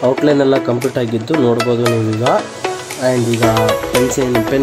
outline ಎಲ್ಲ complete ಆಗಿದ್ದು ನೋಡ್ಬೋದು ನೀವೀಗ ಆ್ಯಂಡ್ ಈಗ ಪೆನ್ಸಿಲ್ ಪೆನ್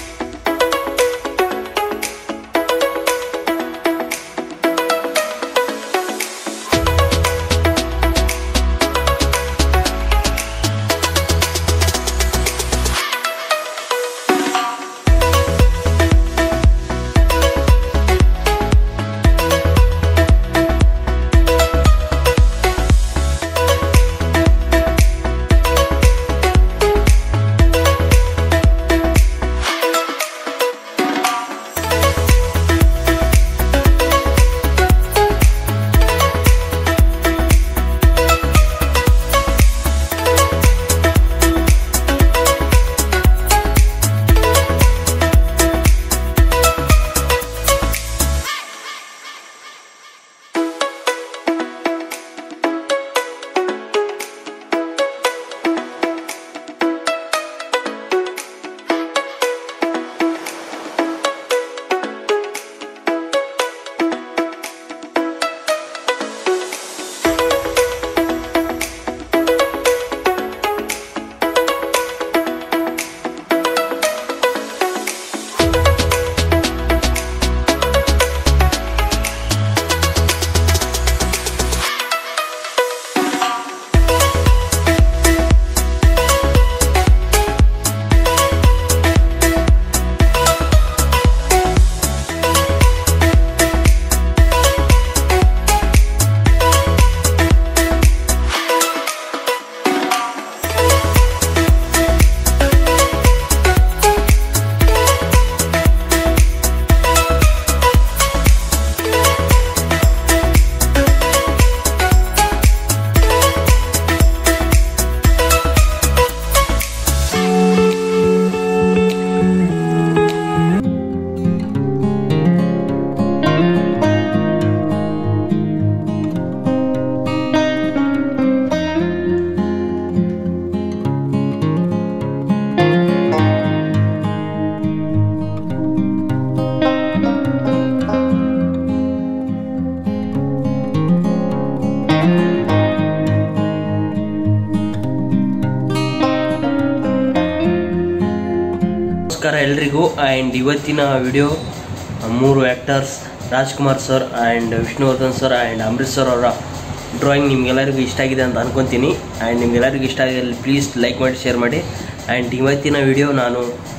ನಮಸ್ಕಾರ ಎಲ್ರಿಗೂ ಆ್ಯಂಡ್ ಇವತ್ತಿನ ವಿಡಿಯೋ ಮೂರು actors Rajkumar sir and Vishnuvardhan sir and Ambareesh sir ಅವರ ಡ್ರಾಯಿಂಗ್ ನಿಮ್ಗೆಲ್ಲರಿಗೂ ಇಷ್ಟ ಆಗಿದೆ ಅಂತ ಅನ್ಕೊತೀನಿ ಆ್ಯಂಡ್ ನಿಮ್ಗೆಲ್ಲರಿಗೂ ಇಷ್ಟ ಆಗಿದೆ ಪ್ಲೀಸ್ ಲೈಕ್ ಮಾಡಿ ಶೇರ್ ಮಾಡಿ ಆ್ಯಂಡ್ ಇವತ್ತಿನ ವಿಡಿಯೋ ನಾನು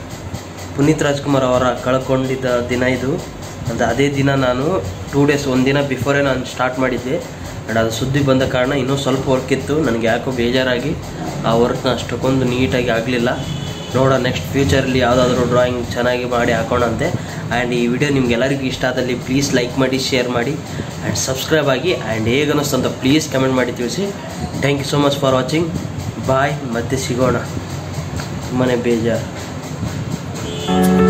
ಪುನೀತ್ ರಾಜ್ಕುಮಾರ್ ಅವರ ಕಳ್ಕೊಂಡಿದ್ದ ದಿನ ಇದು ಅಂತ ಅದೇ ದಿನ ನಾನು ಟೂ ಡೇಸ್ ಒಂದಿನ ಬಿಫೋರೇ ನಾನು ಸ್ಟಾರ್ಟ್ ಮಾಡಿದ್ದೆ ಆ್ಯಂಡ್ ಅದು ಸುದ್ದಿ ಬಂದ ಕಾರಣ ಇನ್ನೂ ಸ್ವಲ್ಪ ವರ್ಕ್ ಇತ್ತು ನನಗೆ ಯಾಕೋ ಬೇಜಾರಾಗಿ ಆ ವರ್ಕ್ನ ಅಷ್ಟಕ್ಕೊಂದು ನೀಟಾಗಿ ಆಗಲಿಲ್ಲ ನೋಡೋಣ ನೆಕ್ಸ್ಟ್ ಫ್ಯೂಚರಲ್ಲಿ ಯಾವುದಾದ್ರೂ ಡ್ರಾಯಿಂಗ್ ಚೆನ್ನಾಗಿ ಮಾಡಿ ಹಾಕೋಣಂತೆ ಆ್ಯಂಡ್ ಈ ವಿಡಿಯೋ ನಿಮ್ಗೆಲ್ಲರಿಗೂ ಇಷ್ಟ ಆದಲ್ಲಿ ಪ್ಲೀಸ್ ಲೈಕ್ ಮಾಡಿ ಶೇರ್ ಮಾಡಿ ಆ್ಯಂಡ್ ಸಬ್ಸ್ಕ್ರೈಬ್ ಆಗಿ ಆ್ಯಂಡ್ ಹೇಗೆ ಅನ್ನಿಸ್ತು ಅಂತ ಪ್ಲೀಸ್ ಕಮೆಂಟ್ ಮಾಡಿ ತಿಳಿಸಿ thank you so much for watching bye ಮತ್ತೆ ಸಿಗೋಣ ತುಂಬಾ ಬೇಜಾರು